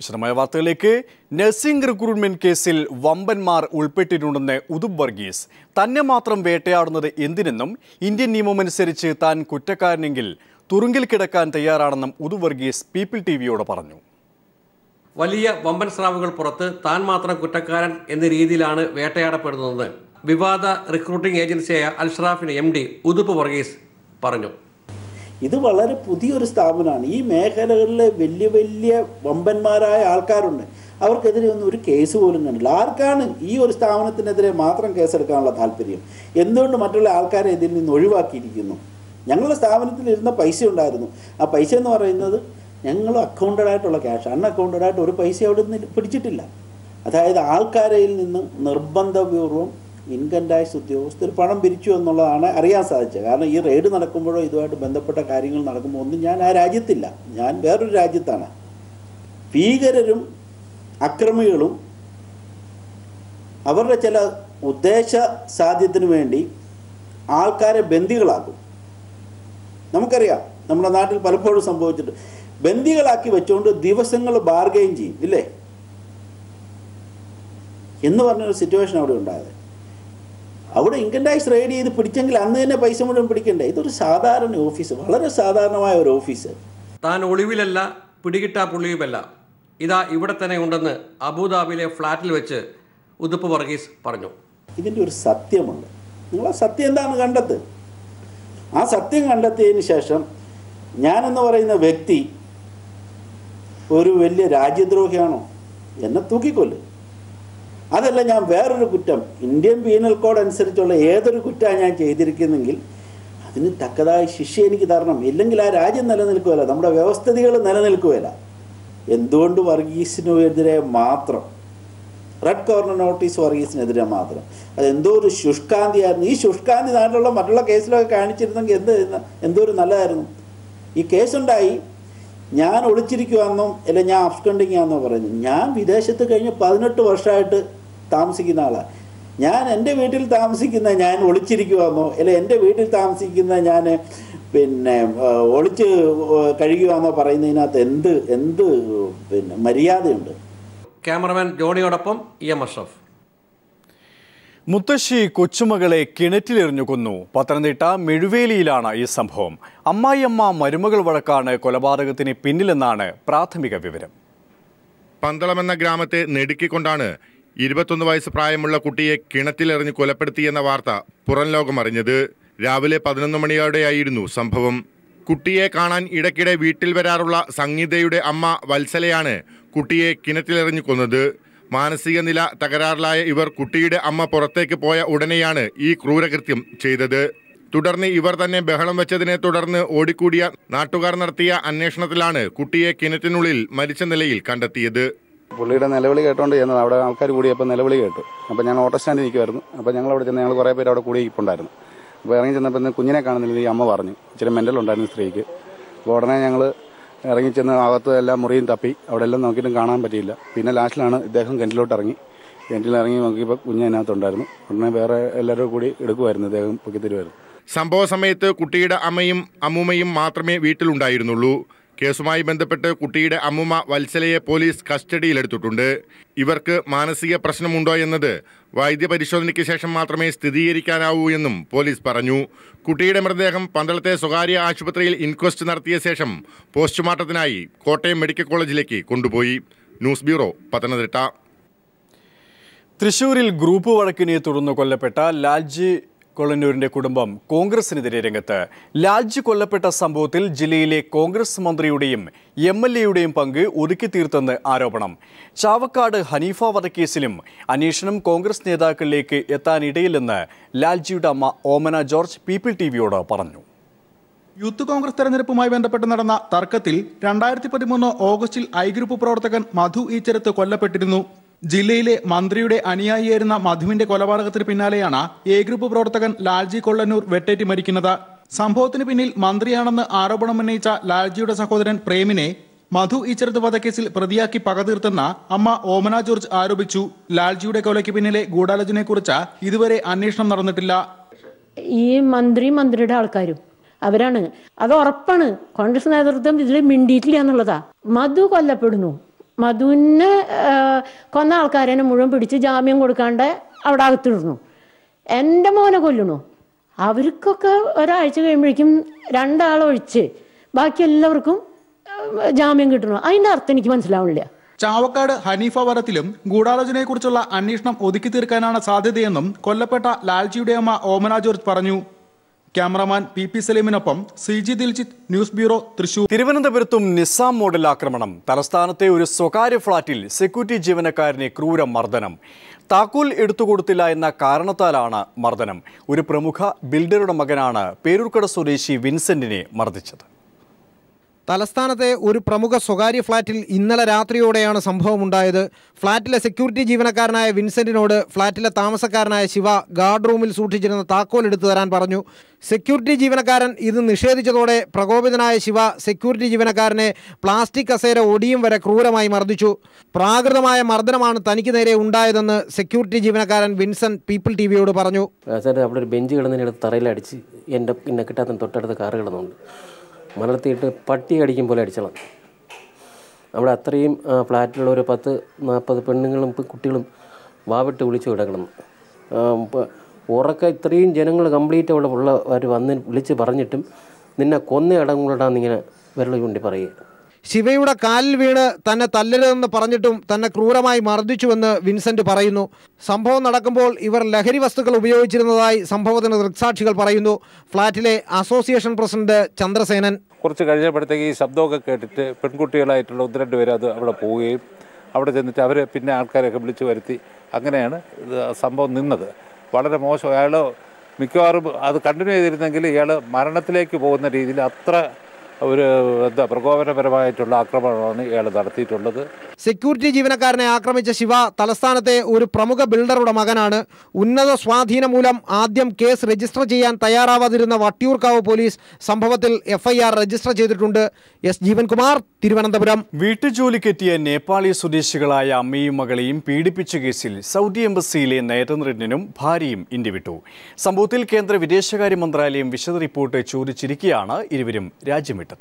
വിശദമായ വാർത്തകളിലേക്ക് nursing recruitment കേസിൽ വമ്പന്മാർ ഉൾപ്പെട്ടിട്ടുണ്ടെന്ന് ഉദുബ് വർഗീസ് തന്നെ മാത്രം വേട്ടയാടുന്നത് എന്തിനെന്നും ഇന്ത്യൻ നിയമമനുസരിച്ച് താൻ കുറ്റക്കാരനെങ്കിൽ തുറുങ്കിൽ കിടക്കാൻ തയ്യാറാണെന്നും ഉദുബ് വർഗീസ് പീപ്പിൾ ടി വിയോട് പറഞ്ഞു വലിയ വമ്പൻ സ്രാവുകൾ പുറത്ത് താൻ മാത്രം കുറ്റക്കാരൻ എന്ന രീതിയിലാണ് വേട്ടയാടപ്പെടുന്നതെന്ന് വിവാദ റിക്രൂട്ടിംഗ് ഏജൻസിയായ അൽഷ്റാഫിന് എം ഡി ഉദുപ്പ് വർഗീസ് പറഞ്ഞു ഇത് വളരെ പുതിയൊരു സ്ഥാപനമാണ് ഈ മേഖലകളിലെ വലിയ വലിയ വമ്പന്മാരായ ആൾക്കാരുണ്ട് അവർക്കെതിരെ ഒന്നും ഒരു കേസ് പോലും കണ്ടില്ല ആർക്കാണ് ഈ ഒരു സ്ഥാപനത്തിനെതിരെ മാത്രം കേസെടുക്കാനുള്ള താല്പര്യം എന്തുകൊണ്ട് മറ്റുള്ള ആൾക്കാരെ ഇതിൽ നിന്ന് ഒഴിവാക്കിയിരിക്കുന്നു ഞങ്ങളുടെ സ്ഥാപനത്തിൽ ഇരുന്ന പൈസ ഉണ്ടായിരുന്നു ആ പൈസ എന്ന് പറയുന്നത് ഞങ്ങൾ അക്കൗണ്ടഡ് ആയിട്ടുള്ള ക്യാഷ് അൺഅക്കൗണ്ടഡ് ആയിട്ട് ഒരു പൈസ അവിടെ നിന്ന് പിടിച്ചിട്ടില്ല അതായത് ആൾക്കാരയിൽ നിന്ന് നിർബന്ധപൂർവ്വം ഇൻകം ടാക്സ് ഉദ്യോഗസ്ഥർ പണം പിരിച്ചു എന്നുള്ളതാണ് അറിയാൻ സാധിച്ചത് കാരണം ഈ റെയ്ഡ് നടക്കുമ്പോഴോ ഇതുമായിട്ട് ബന്ധപ്പെട്ട കാര്യങ്ങൾ നടക്കുമ്പോൾ ഒന്നും ഞാൻ ആ രാജ്യത്തില്ല ഞാൻ വേറൊരു രാജ്യത്താണ് ഭീകരരും അക്രമികളും അവരുടെ ചില ഉദ്ദേശ സാധ്യത്തിന് വേണ്ടി ആൾക്കാരെ ബന്ദികളാക്കും നമുക്കറിയാം നമ്മുടെ നാട്ടിൽ പലപ്പോഴും സംഭവിച്ചിട്ട് ബന്ദികളാക്കി വെച്ചുകൊണ്ട് ദിവസങ്ങൾ ബാർഗെയിൻ ചെയ്യും ഇല്ലേ എന്ന് പറഞ്ഞൊരു സിറ്റുവേഷൻ അവിടെ ഉണ്ടായത് അവിടെ ഇൻകം ടാക്സ് റെയ്ഡ് ചെയ്ത് പിടിച്ചെങ്കിൽ അന്ന് തന്നെ പൈസ മുഴുവൻ പിടിക്കണ്ടേ ഇതൊരു സാധാരണ ഓഫീസ് വളരെ സാധാരണമായ ഒരു ഓഫീസ് താൻ ഒളിവിലല്ല പിടികിട്ടാ പുള്ളിയുമല്ല ഇതാ ഇവിടെ തന്നെ ഉണ്ടെന്ന് അബുദാബിയിലെ ഫ്ളാറ്റിൽ വെച്ച് ഉദുപ്പ് വർഗീസ് പറഞ്ഞു ഇതിൻ്റെ ഒരു സത്യമുണ്ട് നിങ്ങൾ ആ സത്യം എന്താണ് കണ്ടെത്ത് ആ സത്യം കണ്ടെത്തിയതിന് ശേഷം ഞാനെന്ന് പറയുന്ന വ്യക്തി ഒരു വലിയ രാജ്യദ്രോഹിയാണോ എന്നെ തൂക്കിക്കൊല്ല് അതല്ല ഞാൻ വേറൊരു കുറ്റം ഇന്ത്യൻ പീനൽ കോഡ് അനുസരിച്ചുള്ള ഏതൊരു കുറ്റമാണ് ഞാൻ ചെയ്തിരിക്കുന്നെങ്കിൽ അതിന് തക്കതായ ശിക്ഷ എനിക്ക് തരണം ഇല്ലെങ്കിൽ ആ രാജ്യം നിലനിൽക്കുകയില്ല നമ്മുടെ വ്യവസ്ഥിതികൾ നിലനിൽക്കുകയില്ല എന്തുകൊണ്ട് വർഗീസിനെതിരെ മാത്രം റെഡ് കോർണർ നോട്ടീസ് വർഗീസിനെതിരെ മാത്രം അത് എന്തോ ഒരു ശുഷ്കാന്തിയായിരുന്നു ഈ ശുഷ്കാന്തി നാട്ടിലുള്ള മറ്റുള്ള കേസിലൊക്കെ കാണിച്ചിരുന്നെങ്കിൽ എന്ത് എന്തോ ഒരു നല്ലതായിരുന്നു ഈ കേസുണ്ടായി ഞാൻ ഒളിച്ചിരിക്കുവാന്നോ അല്ല ഞാൻ അബ്സ്കണ്ടിങ് ആണെന്നോ പറയുന്നു ഞാൻ വിദേശത്ത് കഴിഞ്ഞ് പതിനെട്ട് വർഷമായിട്ട് താമസിക്കുന്ന ആളാണ് ഞാൻ എൻ്റെ വീട്ടിൽ താമസിക്കുന്ന ഞാൻ ഒളിച്ചിരിക്കുവാന്നോ അല്ല എൻ്റെ വീട്ടിൽ താമസിക്കുന്ന ഞാൻ പിന്നെ ആ, ഒളിച്ച് കഴിയുവാന്നോ പറയുന്നതിനകത്ത് എന്ത് എന്ത് പിന്നെ മര്യാദയുണ്ട് ക്യാമറമാൻ ജോണിയോടൊപ്പം ഇ എം അഷ്റഫ് മുത്തശ്ശി കൊച്ചുമകളെ കിണറ്റിലെറിഞ്ഞു കൊന്നു പത്തനംതിട്ട മെഴുവേലിയിലാണ് ഈ സംഭവം അമ്മായിയമ്മ മരുമകൾ വഴക്കാണ് കൊലപാതകത്തിന് പിന്നിലെന്നാണ് പ്രാഥമിക വിവരം പന്തളമെന്ന ഗ്രാമത്തെ നെടുക്കിക്കൊണ്ടാണ് ഇരുപത്തൊന്ന് വയസ്സ് പ്രായമുള്ള കുട്ടിയെ കിണറ്റിലെറിഞ്ഞ് കൊലപ്പെടുത്തിയെന്ന വാർത്ത പുറം ലോകം അറിഞ്ഞത് രാവിലെ പതിനൊന്ന് മണിയോടെയായിരുന്നു സംഭവം കുട്ടിയെ കാണാൻ ഇടയ്ക്കിടെ വീട്ടിൽ വരാറുള്ള സംഗീതയുടെ അമ്മ വത്സലയാണ് കുട്ടിയെ കിണറ്റിലെറിഞ്ഞ് കൊന്നത് മാനസിക നില തകരാറിലായ ഇവർ കുട്ടിയുടെ അമ്മ പുറത്തേക്ക് പോയ ഉടനെയാണ് ഈ ക്രൂരകൃത്യം ചെയ്തത് തുടർന്ന് ഇവർ തന്നെ ബഹളം വെച്ചതിനെ തുടർന്ന് ഓടിക്കൂടിയ നാട്ടുകാർ നടത്തിയ അന്വേഷണത്തിലാണ് കുട്ടിയെ കിണറ്റിനുള്ളിൽ മരിച്ച നിലയിൽ കണ്ടെത്തിയത് പുള്ളിയുടെ നിലവിളി കേട്ടോണ്ട് ചെന്നത് അവിടെ ആൾക്കാർ കൂടിയപ്പോൾ നിലവിളി കേട്ടു അപ്പോൾ ഞാൻ ഓട്ടോ സ്റ്റാൻഡിൽ നിൽക്കുമായിരുന്നു അപ്പോൾ ഞങ്ങൾ അവിടെ ചെന്ന് ഞങ്ങൾ കുറേ പേര് അവിടെ കൂടി ഇരിപ്പുണ്ടായിരുന്നു അപ്പോൾ ഇറങ്ങി ചെന്നപ്പോൾ ഇന്ന് കുഞ്ഞിനെ കാണുന്നില്ല ഈ അമ്മ പറഞ്ഞു ഇച്ചിരി മെൻ്റൽ ഉണ്ടായിരുന്നു സ്ത്രീക്ക് അപ്പോൾ ഉടനെ ഞങ്ങൾ ഇറങ്ങി ചെന്ന് അകത്ത് എല്ലാം മുറിയും തപ്പി അവിടെ എല്ലാം നോക്കിയിട്ടും കാണാൻ പറ്റിയില്ല പിന്നെ ലാസ്റ്റിലാണ് ഇദ്ദേഹം കിണറ്റിലോട്ട് ഇറങ്ങി കിണറ്റിൽ ഇറങ്ങി നോക്കിയപ്പോൾ കുഞ്ഞ് അതിനകത്തുണ്ടായിരുന്നു ഉടനെ വേറെ എല്ലാവരും കൂടി എടുക്കുമായിരുന്നു ഇദ്ദേഹം പൊക്കി തരുമായിരുന്നു സംഭവ സമയത്ത് കുട്ടിയുടെ അമ്മയും അമ്മൂമ്മയും മാത്രമേ വീട്ടിലുണ്ടായിരുന്നുള്ളൂ കേസുമായി ബന്ധപ്പെട്ട് കുട്ടിയുടെ അമ്മുമ്മ വത്സലയെ പോലീസ് കസ്റ്റഡിയിലെടുത്തിട്ടുണ്ട് ഇവർക്ക് മാനസിക പ്രശ്നമുണ്ടോ എന്നത് വൈദ്യപരിശോധനയ്ക്ക് ശേഷം മാത്രമേ സ്ഥിരീകരിക്കാനാവൂ എന്നും പോലീസ് പറഞ്ഞു കുട്ടിയുടെ മൃതദേഹം പന്തളത്തെ സ്വകാര്യ ആശുപത്രിയിൽ ഇൻക്വസ്റ്റ് നടത്തിയ ശേഷം പോസ്റ്റ്മോർട്ടത്തിനായി കോട്ടയം മെഡിക്കൽ കോളേജിലേക്ക് കൊണ്ടുപോയി ന്യൂസ് ബ്യൂറോ പത്തനംതിട്ട തൃശൂരിൽ ഗ്രൂപ്പ് വഴക്കിനെ തുടർന്ന് കൊല്ലപ്പെട്ട ലാൽജി കൊള്ളന്നൂരിന്റെ കുടുംബം കോൺഗ്രസിനെതിരെ രംഗത്ത് ലാൽജി കൊല്ലപ്പെട്ട സംഭവത്തിൽ ജില്ലയിലെ കോൺഗ്രസ് മന്ത്രിയുടെയും എം എൽ എയുടെയും പങ്ക് ഒതുക്കി തീർത്തെന്ന് ആരോപണം ചാവക്കാട് ഹനീഫ വധക്കേസിലും അന്വേഷണം കോൺഗ്രസ് നേതാക്കളിലേക്ക് എത്താനിടയില്ലെന്ന് ലാൽജിയുടെ അമ്മ ഓമന ജോർജ് പീപ്പിൾ ടി വിയോട് പറഞ്ഞു യൂത്ത് കോൺഗ്രസ് തെരഞ്ഞെടുപ്പുമായി ബന്ധപ്പെട്ട് നടന്ന തർക്കത്തിൽ രണ്ടായിരത്തി പതിമൂന്ന് ഓഗസ്റ്റിൽ ഐ ഗ്രൂപ്പ് പ്രവർത്തകൻ മധു ഈച്ചരത്ത് കൊല്ലപ്പെട്ടിരുന്നു ജില്ലയിലെ മന്ത്രിയുടെ അനുയായിയായിരുന്ന മധുവിന്റെ കൊലപാതകത്തിന് പിന്നാലെയാണ് എ ഗ്രൂപ്പ് പ്രവർത്തകൻ ലാൽജി കൊള്ളന്നൂർ വെട്ടേറ്റ് മരിക്കുന്നത് സംഭവത്തിന് പിന്നിൽ മന്ത്രിയാണെന്ന് ആരോപണം ഉന്നയിച്ച ലാൽജിയുടെ സഹോദരൻ പ്രേമിനെ മധു ഈച്ചരത്ത് വധക്കേസിൽ പ്രതിയാക്കി പകതീർത്തെന്ന് അമ്മ ഓമന ജോർജ് ആരോപിച്ചു ലാൽജിയുടെ കൊലയ്ക്ക് പിന്നിലെ ഗൂഢാലോചനയെക്കുറിച്ച് ഇതുവരെ അന്വേഷണം നടന്നിട്ടില്ല ഈ മന്ത്രി മന്ത്രിയുടെ ആൾക്കാരും അവരാണ് അത് ഉറപ്പാണ് കോൺഗ്രസ് നേതൃത്വം ഇതിൽ മിണ്ടിയിട്ടില്ല എന്നുള്ളതാ മധു കൊല്ലപ്പെടുന്നു മധുവിനെ ആ, കൊന്ന ആൾക്കാരെ മുഴുവൻ പിടിച്ച് ജാമ്യം കൊടുക്കാണ്ട് അവിടെ അകത്തിടുന്നു എൻ്റെ മോനെ കൊല്ലണു അവർക്കൊക്കെ ഒരാഴ്ച കഴിയുമ്പോഴേക്കും രണ്ടാളൊഴിച്ച് ബാക്കി എല്ലാവർക്കും ആ, ജാമ്യം കിട്ടണു അതിൻ്റെ അർത്ഥം എനിക്ക് മനസ്സിലാവണില്ല ചാവക്കാട് ഹനീഫ വനത്തിലും ഗൂഢാലോചനയെക്കുറിച്ചുള്ള അന്വേഷണം ഒതുക്കി തീർക്കാനാണ് സാധ്യതയെന്നും കൊല്ലപ്പെട്ട ലാൽജിയുടെ അമ്മ ഓമന ജോർജ് പറഞ്ഞു ക്യാമറമാൻ പി പി സലീമിനൊപ്പം C G Diljith news bureau Thrissur തിരുവനന്തപുരത്തും നിസാം മോഡൽ ആക്രമണം തലസ്ഥാനത്തെ ഒരു സ്വകാര്യ ഫ്ളാറ്റിൽ സെക്യൂരിറ്റി ജീവനക്കാരനെ ക്രൂര മർദ്ദനം താക്കോൽ എടുത്തുകൊടുത്തില്ല എന്ന കാരണത്താലാണ് മർദ്ദനം ഒരു പ്രമുഖ ബിൽഡറുടെ മകനാണ് പേരൂർക്കട സ്വദേശി വിൻസെന്റിനെ മർദ്ദിച്ചത് തലസ്ഥാനത്തെ ഒരു പ്രമുഖ സ്വകാര്യ ഫ്ളാറ്റിൽ ഇന്നലെ രാത്രിയോടെയാണ് സംഭവമുണ്ടായത് ഫ്ളാറ്റിലെ സെക്യൂരിറ്റി ജീവനക്കാരനായ വിൻസെന്റിനോട് ഫ്ളാറ്റിലെ താമസക്കാരനായ ശിവ ഗാർഡ് റൂമിൽ സൂക്ഷിച്ചിരുന്ന താക്കോൽ എടുത്തു തരാൻ പറഞ്ഞു സെക്യൂരിറ്റി ജീവനക്കാരൻ ഇത് നിഷേധിച്ചതോടെ പ്രകോപിതനായ ശിവ സെക്യൂരിറ്റി ജീവനക്കാരനെ പ്ലാസ്റ്റിക് കസേര ഒടിയും വരെ ക്രൂരമായി മർദ്ദിച്ചു പ്രാകൃതമായ മർദ്ദനമാണ് തനിക്ക് നേരെ ഉണ്ടായതെന്ന് സെക്യൂരിറ്റി ജീവനക്കാരൻ വിൻസെന്റ് പീപ്പിൾ ടി വിയോട് പറഞ്ഞു സാർ അവിടെ ഒരു ബെഞ്ച് കിടന്നതിനടുത്ത് തറയിലടിച്ച് എൻ്റെ പിന്നെ കിട്ടാത്ത തൊട്ടടുത്ത് കാറ് കിടന്നുണ്ട് മലർത്തിയിട്ട് പട്ടി അടിക്കും പോലെ അടിച്ചോളാം അവിടെ അത്രയും ആ, ഫ്ലാറ്റിലുള്ള ഒരു പത്ത് നാൽപ്പത് പെണ്ണുങ്ങളും പെ- കുട്ടികളും വാവിട്ട് വിളിച്ചു കിടക്കണം ആ, പ- ഉറക്ക ഇത്രയും ജനങ്ങൾ കംപ്ലീറ്റ് അവിടെ ഉള്ളവർ വന്ന് വിളിച്ച് പറഞ്ഞിട്ടും നിന്നെ കൊന്ന അടങ്ങൂടാന്നിങ്ങനെ വിരൽ ചൂണ്ടി പറയുക ശിവയുടെ കാലിൽ വീണ് തന്നെ തല്ലരുതെന്ന് പറഞ്ഞിട്ടും തന്നെ ക്രൂരമായി മർദ്ദിച്ചുവെന്ന് വിൻസെന്റ് പറയുന്നു സംഭവം നടക്കുമ്പോൾ ഇവർ ലഹരി വസ്തുക്കൾ ഉപയോഗിച്ചിരുന്നതായി സംഭവത്തിന് ദൃക്സാക്ഷികൾ പറയുന്നു ഫ്ളാറ്റിലെ അസോസിയേഷൻ പ്രസിഡന്റ് ചന്ദ്രസേനൻ കുറച്ച് കഴിഞ്ഞപ്പോഴത്തേക്ക് ഈ ശബ്ദമൊക്കെ കേട്ടിട്ട് പെൺകുട്ടികളായിട്ടുള്ള ഒന്ന് രണ്ട് പേര് അത് അവിടെ പോവുകയും അവിടെ ചെന്നിട്ട് അവർ പിന്നെ ആൾക്കാരെയൊക്കെ വിളിച്ചു വരുത്തി അങ്ങനെയാണ് ഇത് സംഭവം നിന്നത് വളരെ മോശം അയാൾ മിക്കവാറും അത് കണ്ടിന്യൂ ചെയ്തിരുന്നെങ്കിൽ ഇയാൾ മരണത്തിലേക്ക് പോകുന്ന രീതിയിൽ അത്ര ഒരു എന്താ പ്രകോപനപരമായിട്ടുള്ള ആക്രമണമാണ് ഇയാൾ നടത്തിയിട്ടുള്ളത് സെക്യൂരിറ്റി ജീവനക്കാരനെ ആക്രമിച്ച ശിവ തലസ്ഥാനത്തെ ഒരു പ്രമുഖ ബിൽഡറുടെ മകനാണ് ഉന്നത സ്വാധീനം മൂലം ആദ്യം കേസ് രജിസ്റ്റർ ചെയ്യാൻ തയ്യാറാവാതിരുന്ന വട്ടിയൂർക്കാവ് പോലീസ് സംഭവത്തിൽ എഫ്ഐആർ രജിസ്റ്റർ ചെയ്തിട്ടുണ്ട് എസ് ജീവൻകുമാർ തിരുവനന്തപുരം വീട്ടുജോലിക്കെത്തിയ നേപ്പാളി സ്വദേശികളായ അമ്മയും മകളെയും പീഡിപ്പിച്ച കേസിൽ സൗദി എംബസിയിലെ നയതന്ത്രജ്ഞനും ഭാര്യയും ഇന്ത്യ വിട്ടു സംഭവത്തിൽ കേന്ദ്ര വിദേശകാര്യ മന്ത്രാലയം വിശദ റിപ്പോർട്ട് ചോദിച്ചിരിക്കെയാണ് ഇരുവരും രാജ്യം വിട്ടത്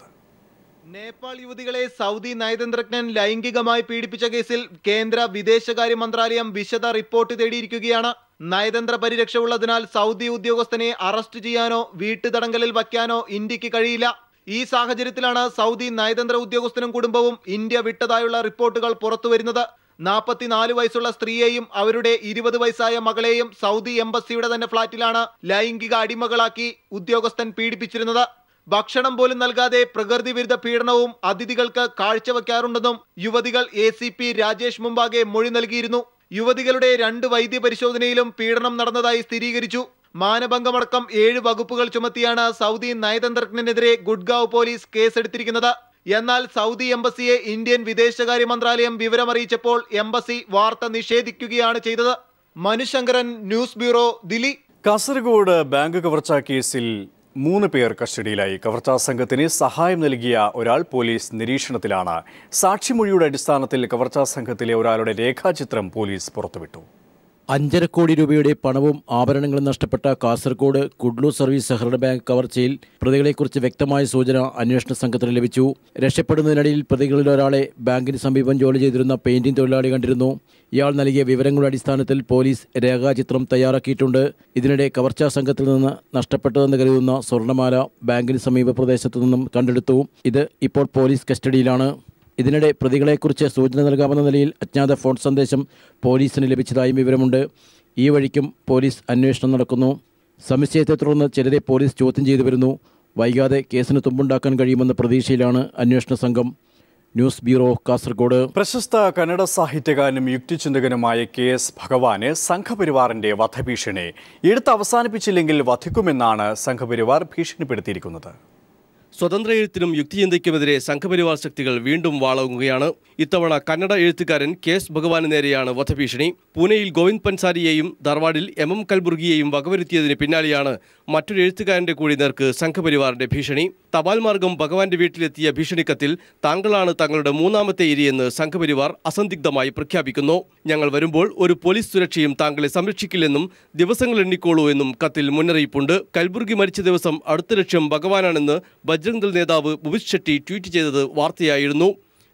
നേപ്പാൾ യുവതികളെ സൗദി നയതന്ത്രജ്ഞൻ ലൈംഗികമായി പീഡിപ്പിച്ച കേസിൽ കേന്ദ്ര വിദേശകാര്യ മന്ത്രാലയം വിശദ റിപ്പോർട്ട് തേടിയിരിക്കുകയാണ് നയതന്ത്ര പരിരക്ഷ ഉള്ളതിനാൽ സൗദി ഉദ്യോഗസ്ഥനെ അറസ്റ്റ് ചെയ്യാനോ വീട്ടുതടങ്കലിൽ വയ്ക്കാനോ ഇന്ത്യക്ക് കഴിയില്ല ഈ സാഹചര്യത്തിലാണ് സൗദി നയതന്ത്ര ഉദ്യോഗസ്ഥനും കുടുംബവും ഇന്ത്യ വിട്ടതായുള്ള റിപ്പോർട്ടുകൾ പുറത്തുവരുന്നത് നാൽപ്പത്തിനാല് വയസ്സുള്ള സ്ത്രീയെയും അവരുടെ ഇരുപത് വയസ്സായ മകളെയും സൗദി എംബസിയുടെ തന്നെ ഫ്ളാറ്റിലാണ് ലൈംഗിക അടിമകളാക്കി ഉദ്യോഗസ്ഥൻ പീഡിപ്പിച്ചിരുന്നത് ഭക്ഷണം പോലും നൽകാതെ പ്രകൃതി വിരുദ്ധ പീഡനവും അതിഥികൾക്ക് കാഴ്ചവെക്കാറുണ്ടെന്നും യുവതികൾ എ സി പി രാജേഷ് മുമ്പാകെ മൊഴി നൽകിയിരുന്നു യുവതികളുടെ രണ്ട് വൈദ്യ പരിശോധനയിലും പീഡനം നടന്നതായി സ്ഥിരീകരിച്ചു മാനഭംഗമടക്കം ഏഴ് വകുപ്പുകൾ ചുമത്തിയാണ് സൗദി നയതന്ത്രജ്ഞനെതിരെ ഗുഡ്ഗാവ് പോലീസ് കേസെടുത്തിരിക്കുന്നത് എന്നാൽ സൗദി എംബസിയെ ഇന്ത്യൻ വിദേശകാര്യ മന്ത്രാലയം വിവരമറിയിച്ചപ്പോൾ എംബസി വാർത്ത നിഷേധിക്കുകയാണ് ചെയ്തത് Manushankaran news bureau Delhi Kasaragod bank കവർച്ചാ കേസിൽ മൂന്ന് പേർ കസ്റ്റഡിയിലായി കവർച്ചാ സംഘത്തിന് സഹായം നൽകിയ ഒരാൾ പോലീസ് നിരീക്ഷണത്തിലാണ് സാക്ഷിമൊഴിയുടെ അടിസ്ഥാനത്തിൽ കവർച്ചാ സംഘത്തിലെ ഒരാളുടെ രേഖാചിത്രം പോലീസ് പുറത്തുവിട്ടു അഞ്ചര കോടി രൂപയുടെ പണവും ആഭരണങ്ങളും നഷ്ടപ്പെട്ട കാസർഗോഡ് കുഡ്ലൂർ സർവീസ് സഹകരണ ബാങ്ക് കവർച്ചയിൽ പ്രതികളെക്കുറിച്ച് വ്യക്തമായ സൂചന അന്വേഷണ സംഘത്തിന് ലഭിച്ചു രക്ഷപ്പെടുന്നതിനിടയിൽ പ്രതികളിൽ ഒരാളെ ബാങ്കിന് സമീപം ജോലി ചെയ്തിരുന്ന പെയിന്റിംഗ് തൊഴിലാളി കണ്ടിരുന്നു ഇയാൾ നൽകിയ വിവരങ്ങളുടെ അടിസ്ഥാനത്തിൽ പോലീസ് രേഖാചിത്രം തയ്യാറാക്കിയിട്ടുണ്ട് ഇതിനിടെ കവർച്ചാ സംഘത്തിൽ നിന്ന് നഷ്ടപ്പെട്ടതെന്ന് കരുതുന്ന സ്വർണ്ണമാല ബാങ്കിന് സമീപ പ്രദേശത്തു നിന്നും കണ്ടെടുത്തു ഇത് ഇപ്പോൾ പോലീസ് കസ്റ്റഡിയിലാണ് ഇതിനിടെ പ്രതികളെക്കുറിച്ച് സൂചന നൽകാമെന്ന നിലയിൽ അജ്ഞാത ഫോൺ സന്ദേശം പോലീസിന് ലഭിച്ചതായും വിവരമുണ്ട് ഈ വഴിക്കും പോലീസ് അന്വേഷണം നടക്കുന്നു സംശയത്തെ തുടർന്ന് ചിലരെ പോലീസ് ചോദ്യം ചെയ്തു വരുന്നു വൈകാതെ കേസിന് തുമ്പുണ്ടാക്കാൻ കഴിയുമെന്ന പ്രതീക്ഷയിലാണ് അന്വേഷണ സംഘം ന്യൂസ് ബ്യൂറോ കാസർഗോഡ് പ്രശസ്ത കന്നഡ സാഹിത്യകാരനും യുക്തിചിന്തകനുമായ കെ എസ് ഭഗവാന് സംഘപരിവാറിന്റെ വധഭീഷണി എടുത്ത് അവസാനിപ്പിച്ചില്ലെങ്കിൽ വധിക്കുമെന്നാണ് സംഘപരിവാർ ഭീഷണിപ്പെടുത്തിയിരിക്കുന്നത് സ്വതന്ത്ര എഴുത്തിനും യുക്തിചിന്തയ്ക്കുമെതിരെ സംഘപരിവാർ ശക്തികൾ വീണ്ടും വാളോങ്ങുകയാണ് ഇത്തവണ കന്നഡ എഴുത്തുകാരൻ കെ എസ് ഭഗവാന് നേരെയാണ് വധഭീഷണി പൂനെയിൽ ഗോവിന്ദ് പൻസാരിയെയും ധാർവാഡിൽ എം എം കൽബുർഗിയെയും വകവരുത്തിയതിന് പിന്നാലെയാണ് മറ്റൊരു എഴുത്തുകാരന്റെ കൂടി നേർക്ക് സംഘപരിവാറിന്റെ ഭീഷണി തപാൽ മാർഗം ഭഗവാന്റെ വീട്ടിലെത്തിയ ഭീഷണിക്കത്തിൽ താങ്കളാണ് തങ്ങളുടെ മൂന്നാമത്തെ ഇരിയെന്ന് സംഘപരിവാർ അസന്ദിഗ്ധമായി പ്രഖ്യാപിക്കുന്നു ഞങ്ങൾ വരുമ്പോൾ ഒരു പോലീസ് സുരക്ഷയും താങ്കളെ സംരക്ഷിക്കില്ലെന്നും ദിവസങ്ങൾ എണ്ണിക്കോളൂ എന്നും കത്തിൽ മുന്നറിയിപ്പുണ്ട് കൽബുർഗി മരിച്ച ദിവസം അടുത്ത ലക്ഷ്യം ഭഗവാനാണെന്ന് ബജ്രംഗ് ദൾ നേതാവ് ഭുവിഷ് ഷെട്ടി ട്വീറ്റ് ചെയ്തത് വാർത്തയായിരുന്നു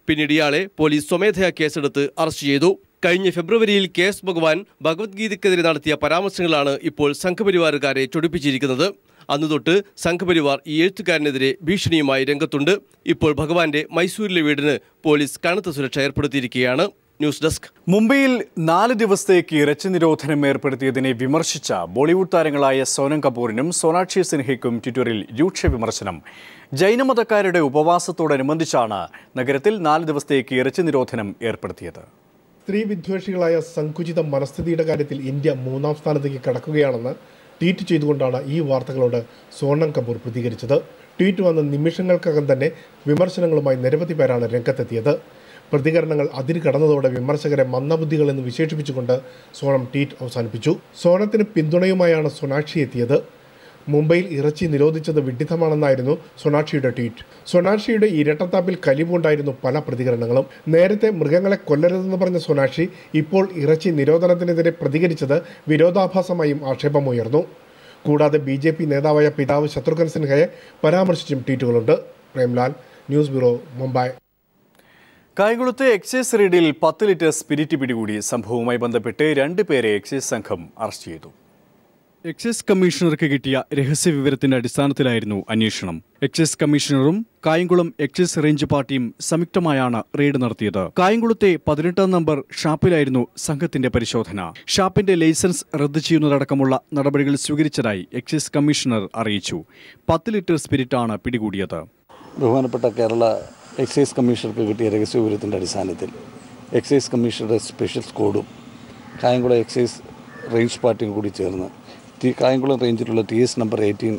പിന്നീട് ഇയാളെ പോലീസ് സ്വമേധയാ കേസെടുത്ത് അറസ്റ്റ് ചെയ്തു കഴിഞ്ഞ ഫെബ്രുവരിയിൽ കെ എസ് ഭഗവാൻ ഭഗവത്ഗീതയ്ക്കെതിരെ നടത്തിയ പരാമർശങ്ങളാണ് ഇപ്പോൾ സംഘപരിവാറുകാരെ ചൊടിപ്പിച്ചിരിക്കുന്നത് അന്നു തൊട്ട് സംഘപരിവാർ ഈ എഴുത്തുകാരനെതിരെ ഭീഷണിയുമായി രംഗത്തുണ്ട് ഇപ്പോൾ ഭഗവാന്റെ മൈസൂരിലെ വീടിന് പോലീസ് കനത്ത സുരക്ഷ ഏർപ്പെടുത്തിയിരിക്കുകയാണ് ന്യൂസ് ഡെസ്ക് മുംബൈയിൽ നാല് ദിവസത്തേക്ക് ഇറച്ചി നിരോധനം ഏർപ്പെടുത്തിയതിനെ വിമർശിച്ച ബോളിവുഡ് താരങ്ങളായ സോനം കപൂറിനും സോനാക്ഷി സിൻഹയ്ക്കും ട്വിറ്ററിൽ രൂക്ഷ വിമർശനം ജൈനമതക്കാരുടെ ഉപവാസത്തോടനുബന്ധിച്ചാണ് നഗരത്തിൽ നാല് ദിവസത്തേക്ക് ഇറച്ചി നിരോധനം ഏർപ്പെടുത്തിയത് സ്ത്രീ വിദ്വേഷികളായ സങ്കുചിത മനസ്ഥിതിയുടെ കാര്യത്തിൽ ഇന്ത്യ മൂന്നാം സ്ഥാനത്തേക്ക് കടക്കുകയാണെന്ന് ട്വീറ്റ് ചെയ്തുകൊണ്ടാണ് ഈ വാർത്തകളോട് സോണം കപൂർ പ്രതികരിച്ചത് ട്വീറ്റ് വന്ന നിമിഷങ്ങൾക്കകം തന്നെ വിമർശനങ്ങളുമായി നിരവധി പേരാണ് രംഗത്തെത്തിയത് പ്രതികരണങ്ങൾ അതിര് കടന്നതോടെ വിമർശകരെ മന്ദബുദ്ധികൾ എന്ന് വിശേഷിപ്പിച്ചുകൊണ്ട് സോണം ട്വീറ്റ് അവസാനിപ്പിച്ചു സോണത്തിന് പിന്തുണയുമായാണ് സൊനാക്ഷി എത്തിയത് മുംബൈയിൽ ഇറച്ചി നിരോധിച്ചത് വിഡിത്തമാണെന്നായിരുന്നു സൊനാക്ഷിയുടെ ട്വീറ്റ് സൊനാക്ഷിയുടെ ഇരട്ടത്താപ്പിൽ കലിവുണ്ടായിരുന്നു പല പ്രതികരണങ്ങളും നേരത്തെ മൃഗങ്ങളെ കൊല്ലരുതെന്ന് പറഞ്ഞ സൊനാക്ഷി ഇപ്പോൾ ഇറച്ചി നിരോധനത്തിനെതിരെ പ്രതികരിച്ചത് വിരോധാഭാസമായും ആക്ഷേപമുയർന്നു കൂടാതെ ബി ജെ പി നേതാവായ പിതാവ് ശത്രുഘ്ൻ സിൻഹയെ പരാമർശിച്ചും ട്വീറ്റുകളുണ്ട് പ്രേംലാൽ ന്യൂസ് ബ്യൂറോ മുംബൈ കായംകുളത്തെ എക്സൈസ് റെയ്ഡിൽ പത്ത് ലിറ്റർ സ്പിരിറ്റ് പിടികൂടി സംഭവവുമായി ബന്ധപ്പെട്ട് രണ്ട് പേരെ എക്സൈസ് സംഘം അറസ്റ്റ് ചെയ്തു എക്സൈസ് കമ്മീഷണർക്ക് കിട്ടിയ രഹസ്യ വിവരത്തിന്റെ അടിസ്ഥാനത്തിലായിരുന്നു അന്വേഷണം എക്സൈസ് കമ്മീഷണറും കായംകുളം എക്സൈസ് റേഞ്ച് പാർട്ടിയും സംയുക്തമായാണ് റെയ്ഡ് നടത്തിയത് കായംകുളത്തെ പതിനെട്ടാം നമ്പർ ഷാപ്പിലായിരുന്നു സംഘത്തിന്റെ പരിശോധന ഷാപ്പിന്റെ ലൈസൻസ് റദ്ദു ചെയ്യുന്നതടക്കമുള്ള നടപടികൾ സ്വീകരിച്ചതായി എക്സൈസ് കമ്മീഷണർ അറിയിച്ചു പത്ത് ലിറ്റർ സ്പിരിറ്റാണ് പിടികൂടിയത് ബഹുമാനപ്പെട്ട കേരള എക്സൈസ് കമ്മീഷണർക്ക് കിട്ടിയ രഹസ്യ വിവരത്തിൻ്റെ അടിസ്ഥാനത്തിൽ എക്സൈസ് കമ്മീഷണറുടെ സ്പെഷ്യൽ സ്ക്വാഡും കായംകുളം എക്സൈസ് റേഞ്ച് പാർട്ടിയും കൂടി ചേർന്ന് ടി കായംകുളം റേഞ്ചിലുള്ള T S number eighteen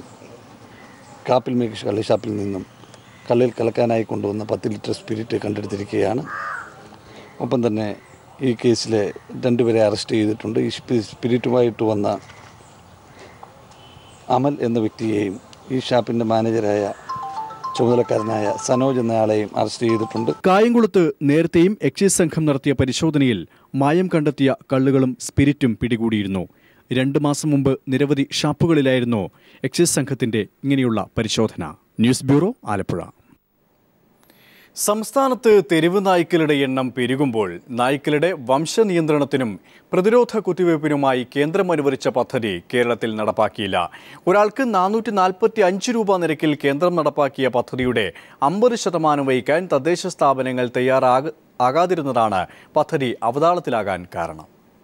Kappil മേക്കിഷ് കള്ളിഷാപ്പിൽ നിന്നും കള്ളിൽ കലക്കാനായി കൊണ്ടുവന്ന പത്ത് ലിറ്റർ സ്പിരിറ്റ് കണ്ടെടുത്തിരിക്കുകയാണ് ഒപ്പം തന്നെ ഈ കേസിലെ രണ്ടുപേരെ അറസ്റ്റ് ചെയ്തിട്ടുണ്ട് ഈ സ്പി- സ്പിരിറ്റുമായിട്ട് വന്ന അമൽ എന്ന വ്യക്തിയെയും ഈ ഷാപ്പിൻ്റെ മാനേജരായ ചുമതലക്കാരനായ സനോജ് എന്നയാളെയും അറസ്റ്റ് ചെയ്തിട്ടുണ്ട് കായംകുളത്ത് നേരത്തെയും എക്സൈസ് സംഘം നടത്തിയ പരിശോധനയിൽ മായം കണ്ടെത്തിയ കള്ളുകളും സ്പിരിറ്റും പിടികൂടിയിരുന്നു രണ്ട് മാസം മുമ്പ് നിരവധി ഷാപ്പുകളിലായിരുന്നു എക്സൈസ് സംഘത്തിന്റെ ഇങ്ങനെയുള്ള പരിശോധന ന്യൂസ് ബ്യൂറോ ആലപ്പുഴ സംസ്ഥാനത്ത് തെരുവ് നായ്ക്കളുടെ എണ്ണം പെരുകുമ്പോൾ നായ്ക്കളുടെ വംശനിയന്ത്രണത്തിനും പ്രതിരോധ കുത്തിവയ്പ്പിനുമായി കേന്ദ്രം അനുവദിച്ച പദ്ധതി കേരളത്തിൽ നടപ്പാക്കിയില്ല ഒരാൾക്ക് നാനൂറ്റി നാൽപ്പത്തി അഞ്ച് രൂപ നിരക്കിൽ കേന്ദ്രം നടപ്പാക്കിയ പദ്ധതിയുടെ അമ്പത് ശതമാനം വഹിക്കാൻ തദ്ദേശ സ്ഥാപനങ്ങൾ തയ്യാറാക ആകാതിരുന്നതാണ് പദ്ധതി അവതാളത്തിലാകാൻ കാരണം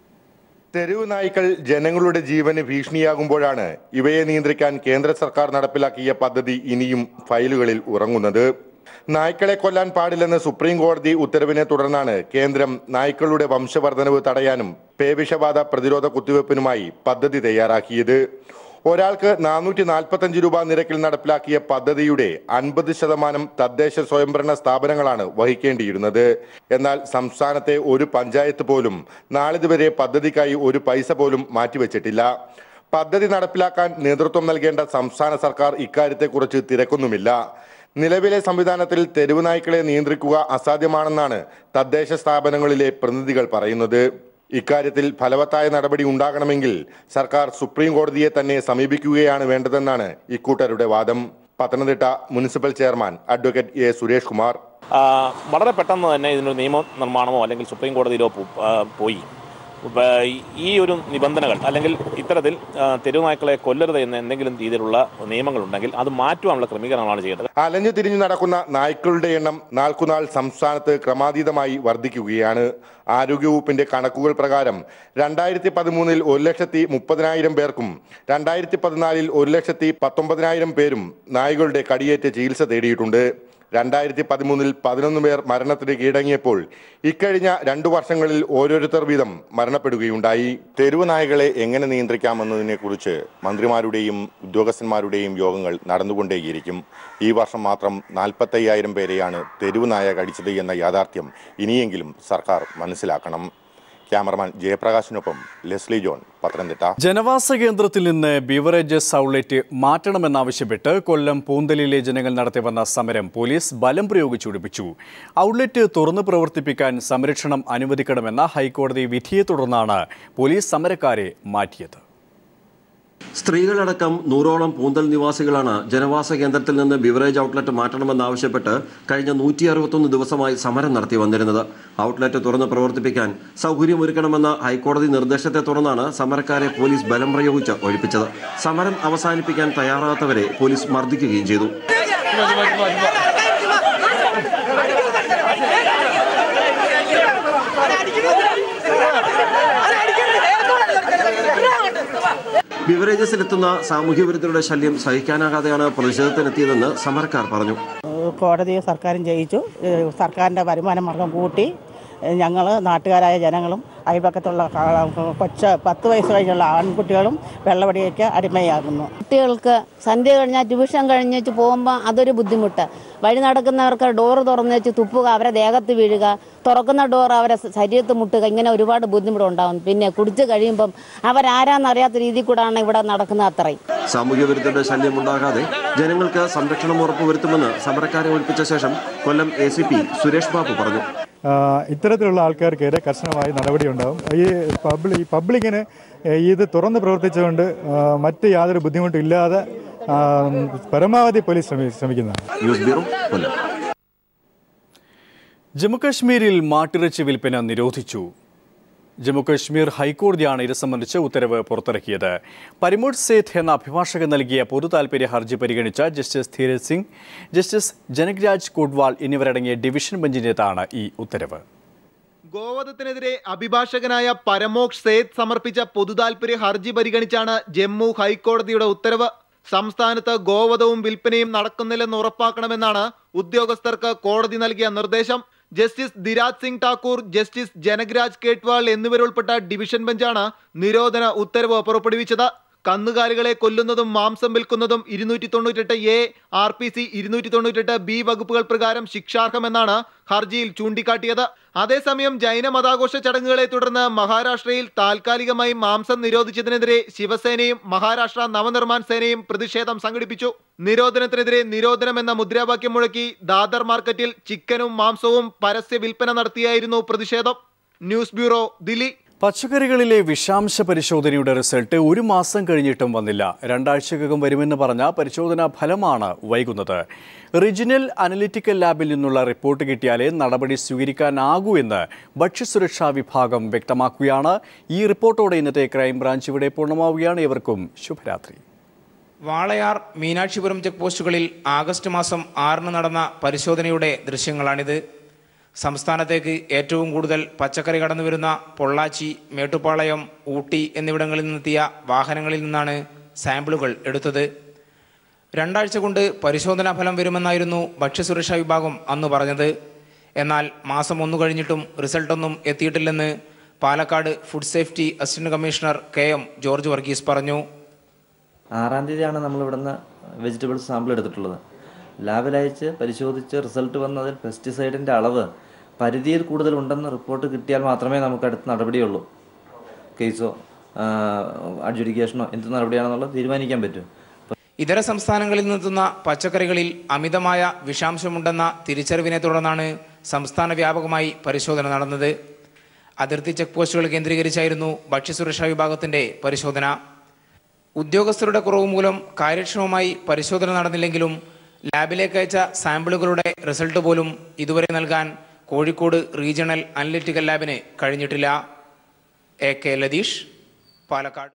തെരുവ് നായ്ക്കൾ ജനങ്ങളുടെ ജീവന് ഭീഷണിയാകുമ്പോഴാണ് ഇവയെ നിയന്ത്രിക്കാൻ കേന്ദ്ര സർക്കാർ നടപ്പിലാക്കിയ പദ്ധതി ഇനിയും ഫയലുകളിൽ ഉറങ്ങുന്നത് നായ്ക്കളെ കൊല്ലാൻ പാടില്ലെന്ന് സുപ്രീം കോടതി ഉത്തരവിനെ തുടർന്നാണ് കേന്ദ്രം നായ്ക്കളുടെ വംശവർദ്ധനവ് തടയാനും പേവിഷബാധ പ്രതിരോധ കുത്തിവയ്പ്പിനുമായി പദ്ധതി തയ്യാറാക്കിയത് ഒരാൾക്ക് നാനൂറ്റി നാൽപ്പത്തഞ്ച് രൂപ നിരക്കിൽ നടപ്പിലാക്കിയ പദ്ധതിയുടെ അൻപത് ശതമാനം തദ്ദേശ സ്വയംഭരണ സ്ഥാപനങ്ങളാണ് വഹിക്കേണ്ടിയിരുന്നത് എന്നാൽ സംസ്ഥാനത്തെ ഒരു പഞ്ചായത്ത് പോലും നാളിതുവരെ പദ്ധതിക്കായി ഒരു പൈസ പോലും മാറ്റിവെച്ചിട്ടില്ല പദ്ധതി നടപ്പിലാക്കാൻ നേതൃത്വം നൽകേണ്ട സംസ്ഥാന സർക്കാർ ഇക്കാര്യത്തെക്കുറിച്ച് തിരക്കൊന്നുമില്ല നിലവിലെ സംവിധാനത്തിൽ തെരുവ് നായ്ക്കളെ നിയന്ത്രിക്കുക അസാധ്യമാണെന്നാണ് തദ്ദേശ സ്ഥാപനങ്ങളിലെ പ്രതിനിധികൾ പറയുന്നത് ഇക്കാര്യത്തിൽ ഫലവത്തായ നടപടി ഉണ്ടാകണമെങ്കിൽ സർക്കാർ സുപ്രീം കോടതിയെ തന്നെ സമീപിക്കുകയാണ് വേണ്ടതെന്നാണ് ഇക്കൂട്ടരുടെ വാദം Pathanamthitta municipal chairman advocate A Suresh Kumar ആ, വളരെ പെട്ടെന്ന് തന്നെ ഇതിനൊരു നിയമ നിർമ്മാണമോ അല്ലെങ്കിൽ സുപ്രീം കോടതിയിലോ പോ- ആ, പോയി ഉപ്പ- ഈ ഒരു നിബന്ധനകൾ അല്ലെങ്കിൽ ഇത്തരത്തിൽ ആ, തെരുവ് നായ്ക്കളെ കൊല്ലരുത് എന്ന എന്തെങ്കിലും രീതിയിലുള്ള നിയമങ്ങളുണ്ടെങ്കിൽ അത് മാറ്റുവാനുള്ള ക്രമീകരണമാണ് ചെയ്യേണ്ടത് അലഞ്ഞു തിരിഞ്ഞു നടക്കുന്ന നായ്ക്കളുടെ എണ്ണം നാൾക്കുനാൾ സംസ്ഥാനത്ത് ക്രമാതീതമായി വർദ്ധിക്കുകയാണ് ആരോഗ്യവകുപ്പിന്റെ കണക്കുകൾ പ്രകാരം രണ്ടായിരത്തി പതിമൂന്നിൽ ഒരു ലക്ഷത്തി മുപ്പതിനായിരം പേർക്കും രണ്ടായിരത്തി പതിനാലിൽ ഒരു ലക്ഷത്തി പത്തൊമ്പതിനായിരം പേരും നായ്ക്കളുടെ കടിയേറ്റ് ചികിത്സ തേടിയിട്ടുണ്ട് രണ്ടായിരത്തി പതിമൂന്നിൽ പതിനൊന്ന് പേർ മരണത്തിന് കീഴടങ്ങിയപ്പോൾ ഇക്കഴിഞ്ഞ രണ്ടു വർഷങ്ങളിൽ ഓരോരുത്തർ വീതം മരണപ്പെടുകയുണ്ടായി തെരുവ് നായകളെ എങ്ങനെ നിയന്ത്രിക്കാമെന്നതിനെ കുറിച്ച് മന്ത്രിമാരുടെയും ഉദ്യോഗസ്ഥന്മാരുടെയും യോഗങ്ങൾ നടന്നുകൊണ്ടേയിരിക്കും ഈ വർഷം മാത്രം നാൽപ്പത്തയ്യായിരം പേരെയാണ് തെരുവ് നായ കടിച്ചത് എന്ന യാഥാർത്ഥ്യം ഇനിയെങ്കിലും സർക്കാർ മനസ്സിലാക്കണം ക്യാമറമാൻ ജയപ്രകാശിനൊപ്പം ലെസ്ലി ജോൺ പത്തനംതിട്ട ജനവാസ കേന്ദ്രത്തിൽ നിന്ന് ബീവറേജസ് ഔട്ട്ലെറ്റ് മാറ്റണമെന്നാവശ്യപ്പെട്ട് കൊല്ലം പൂന്തലിലെ ജനങ്ങൾ നടത്തിവന്ന സമരം പോലീസ് ബലം പ്രയോഗിച്ചുടിപ്പിച്ചു ഔട്ട്ലെറ്റ് തുറന്നു പ്രവർത്തിപ്പിക്കാൻ സംരക്ഷണം അനുവദിക്കണമെന്ന ഹൈക്കോടതി വിധിയെ തുടർന്നാണ് പോലീസ് സമരക്കാരെ മാറ്റിയത് സ്ത്രീകളടക്കം നൂറോളം പൂന്തൽ നിവാസികളാണ് ജനവാസ കേന്ദ്രത്തിൽ നിന്ന് ബിവറേജ് ഔട്ട്ലെറ്റ് മാറ്റണമെന്നാവശ്യപ്പെട്ട് കഴിഞ്ഞ നൂറ്റി അറുപത്തൊന്ന് ദിവസമായി സമരം നടത്തി വന്നിരുന്നത് ഔട്ട്ലെറ്റ് തുറന്ന് പ്രവർത്തിപ്പിക്കാൻ സൗകര്യമൊരുക്കണമെന്ന ഹൈക്കോടതി നിർദ്ദേശത്തെ തുടർന്നാണ് സമരക്കാരെ പോലീസ് ബലം പ്രയോഗിച്ച് ഒഴിപ്പിച്ചത് സമരം അവസാനിപ്പിക്കാൻ തയ്യാറാകാത്തവരെ പോലീസ് മർദ്ദിക്കുകയും ചെയ്തു ബിവറേജസിലെത്തുന്ന സാമൂഹ്യവിരുദ്ധരുടെ ശല്യം സഹിക്കാനാകാതെയാണ് പ്രതിഷേധത്തിനെത്തിയതെന്ന് സമരക്കാർ പറഞ്ഞു കോടതിയും സർക്കാരും ജയിച്ചു ഏഹ് സർക്കാരിൻ്റെ വരുമാന മാർഗം കൂട്ടി ഞങ്ങൾ നാട്ടുകാരായ ജനങ്ങളും അയൽപക്കത്തുള്ള കാ- കൊച്ച പത്ത് വയസ്സ് കഴിഞ്ഞുള്ള ആൺകുട്ടികളും വെള്ളവടിയൊക്കെ അടിമയാകുന്നു കുട്ടികൾക്ക് സന്ധ്യ കഴിഞ്ഞാൽ ട്യൂഷൻ കഴിഞ്ഞേച്ച് പോകുമ്പോൾ അതൊരു ബുദ്ധിമുട്ട് വഴി നടക്കുന്നവർക്ക് ഡോറ് തുറന്ന് വെച്ച് തുപ്പുക അവരെ ദേഹത്ത് വീഴുക തുറക്കുന്ന ഡോർ അവരെ ശരീരത്ത് മുട്ടുക ഇങ്ങനെ ഒരുപാട് ബുദ്ധിമുട്ടുണ്ടാകും പിന്നെ കുടിച്ച് കഴിയുമ്പം അവരാരാന്നറിയാത്ത രീതിയിൽ കൂടാണ് ഇവിടെ നടക്കുന്നത് അത്രയും സാമൂഹ്യവിരുദ്ധരുടെ ശല്യം ഉണ്ടാകാതെ ജനങ്ങൾക്ക് സംരക്ഷണം ഉറപ്പുവരുത്തുമെന്ന് സമരക്കാരെ ഒഴിപ്പിച്ച ശേഷം Kollam A C P Suresh Babu പറഞ്ഞു ആ, ഇത്തരത്തിലുള്ള ആൾക്കാർക്കെതിരെ കർശനമായി നടപടിയുണ്ടാവും ഈ പബ്ലിക് ഈ പബ്ലിക്കിന് ഇത് തുറന്ന് പ്രവർത്തിച്ചുകൊണ്ട് ആ, മറ്റ് യാതൊരു ബുദ്ധിമുട്ടും ഇല്ലാതെ ആ, പരമാവധി പോലീസ് ശ്രമി ശ്രമിക്കുന്നതാണ് ന്യൂസ് ബ്യൂറോ കൊല്ലം ജമ്മുകശ്മീരിൽ മാട്ടിറച്ചി വിൽപ്പന നിരോധിച്ചു ജമ്മുകശ്മീർ ഹൈക്കോടതിയാണ് ഇത് സംബന്ധിച്ച് ഉത്തരവ് പുറത്തിറക്കിയത് പരിമോഡ് സേത്ത് എന്ന അഭിഭാഷകൻ നൽകിയ പൊതു താൽപര്യ ഹർജി പരിഗണിച്ച ജസ്റ്റിസ് ധീരജ് സിംഗ് ജസ്റ്റിസ് ജനകരാജ് കോഡ്വാൾ എന്നിവരടങ്ങിയ ഡിവിഷൻ ബെഞ്ചിന്റേതാണ് ഈ ഉത്തരവ് ഗോവധത്തിനെതിരെ അഭിഭാഷകനായ പരമോക്ഷ് സേത് സമർപ്പിച്ച പൊതുതാൽപര്യ ഹർജി പരിഗണിച്ചാണ് ജമ്മു ഹൈക്കോടതിയുടെ ഉത്തരവ് സംസ്ഥാനത്ത് ഗോവധവും വിൽപ്പനയും നടക്കുന്നില്ലെന്ന് ഉറപ്പാക്കണമെന്നാണ് ഉദ്യോഗസ്ഥർക്ക് കോടതി നൽകിയ നിർദ്ദേശം ജസ്റ്റിസ് ദിരാജ് സിംഗ് ഠാക്കൂർ ജസ്റ്റിസ് ജനകരാജ് കേട്ട്വാൾ എന്നിവരുൾപ്പെട്ട ഡിവിഷൻ ബെഞ്ചാണ് നിരോധന ഉത്തരവ് പുറപ്പെടുവിച്ചത് കന്നുകാലികളെ കൊല്ലുന്നതും മാംസം വിൽക്കുന്നതും ഇരുന്നൂറ്റി തൊണ്ണൂറ്റെട്ട് എ ആർ പി സി ഇരുന്നൂറ്റി തൊണ്ണൂറ്റെട്ട് ബി വകുപ്പുകൾ പ്രകാരം ശിക്ഷാർഹമെന്നാണ് ഹർജിയിൽ ചൂണ്ടിക്കാട്ടിയത് അതേസമയം ജൈന മതാഘോഷ ചടങ്ങുകളെ തുടർന്ന് മഹാരാഷ്ട്രയിൽ താൽക്കാലികമായി മാംസം നിരോധിച്ചതിനെതിരെ ശിവസേനയും മഹാരാഷ്ട്ര നവനിർമ്മാൺ സേനയും പ്രതിഷേധം സംഘടിപ്പിച്ചു നിരോധനത്തിനെതിരെ നിരോധനം എന്ന മുദ്രാവാക്യം മുഴക്കി ദാദർ മാർക്കറ്റിൽ ചിക്കനും മാംസവും പരസ്യ വിൽപ്പന നടത്തിയായിരുന്നു പ്രതിഷേധം ന്യൂസ് ബ്യൂറോ ദില്ലി പച്ചക്കറികളിലെ വിഷാംശ പരിശോധനയുടെ റിസൾട്ട് ഒരു മാസം കഴിഞ്ഞിട്ടും വന്നില്ല രണ്ടാഴ്ചക്കകം വരുമെന്ന് പറഞ്ഞ പരിശോധനാ ഫലമാണ് വൈകുന്നത് റീജിയണൽ അനലിറ്റിക്കൽ ലാബിൽ നിന്നുള്ള റിപ്പോർട്ട് കിട്ടിയാലേ നടപടി സ്വീകരിക്കാനാകൂ എന്ന് ഭക്ഷ്യസുരക്ഷാ വിഭാഗം വ്യക്തമാക്കുകയാണ് ഈ റിപ്പോർട്ടോടെ ഇന്നത്തെ ക്രൈംബ്രാഞ്ച് ഇവിടെ പൂർണ്ണമാവുകയാണ് ഇവർക്കും ശുഭരാത്രി വാളയാർ മീനാക്ഷിപുരം ചെക്ക് പോസ്റ്റുകളിൽ ആഗസ്റ്റ് മാസം ആറിന് നടന്ന പരിശോധനയുടെ ദൃശ്യങ്ങളാണിത് സംസ്ഥാനത്തേക്ക് ഏറ്റവും കൂടുതൽ പച്ചക്കറി കടന്നുവരുന്ന പൊള്ളാച്ചി മേട്ടുപ്പാളയം ഊട്ടി എന്നിവിടങ്ങളിൽ നിന്നെത്തിയ വാഹനങ്ങളിൽ നിന്നാണ് സാമ്പിളുകൾ എടുത്തത് രണ്ടാഴ്ച കൊണ്ട് പരിശോധനാ ഫലം വരുമെന്നായിരുന്നു ഭക്ഷ്യസുരക്ഷാ വിഭാഗം അന്ന് പറഞ്ഞത് എന്നാൽ മാസം ഒന്നു കഴിഞ്ഞിട്ടും റിസൾട്ടൊന്നും എത്തിയിട്ടില്ലെന്ന് Palakkad food safety assistant commissioner K M George Varghese പറഞ്ഞു ആറാം തീയതിയാണ് നമ്മൾ ഇവിടുന്ന് വെജിറ്റബിൾസ് സാമ്പിൾ എടുത്തിട്ടുള്ളത് ലാബിൽ അയച്ച് പരിശോധിച്ച് റിസൾട്ട് വന്നതിൽ പെസ്റ്റിസൈഡിൻ്റെ അളവ് പരിധിയിൽ കൂടുതൽ ഉണ്ടെന്ന് റിപ്പോർട്ട് കിട്ടിയാൽ മാത്രമേ നമുക്ക് അടുത്ത നടപടിയുള്ളൂ കേസോ അഡ്ജുഡിക്കേഷനോ എന്ത് നടപടിയാണെന്നുള്ളത് തീരുമാനിക്കാൻ പറ്റും ഇതര സംസ്ഥാനങ്ങളിൽ നിന്നെത്തുന്ന പച്ചക്കറികളിൽ അമിതമായ വിഷാംശമുണ്ടെന്ന തിരിച്ചറിവിനെ തുടർന്നാണ് സംസ്ഥാന വ്യാപകമായി പരിശോധന നടന്നത് അതിർത്തി ചെക്ക് പോസ്റ്റുകൾ കേന്ദ്രീകരിച്ചായിരുന്നു ഭക്ഷ്യസുരക്ഷാ വിഭാഗത്തിന്റെ പരിശോധന ഉദ്യോഗസ്ഥരുടെ കുറവ് മൂലം കാര്യക്ഷമമായി പരിശോധന നടന്നില്ലെങ്കിലും ലാബിലേക്ക് അയച്ച സാമ്പിളുകളുടെ റിസൾട്ട് പോലും ഇതുവരെ നൽകാൻ കോഴിക്കോട് റീജിയണൽ അനലിറ്റിക്കൽ ലാബിന് കഴിഞ്ഞിട്ടില്ല എ കെ ലതീഷ് പാലക്കാട്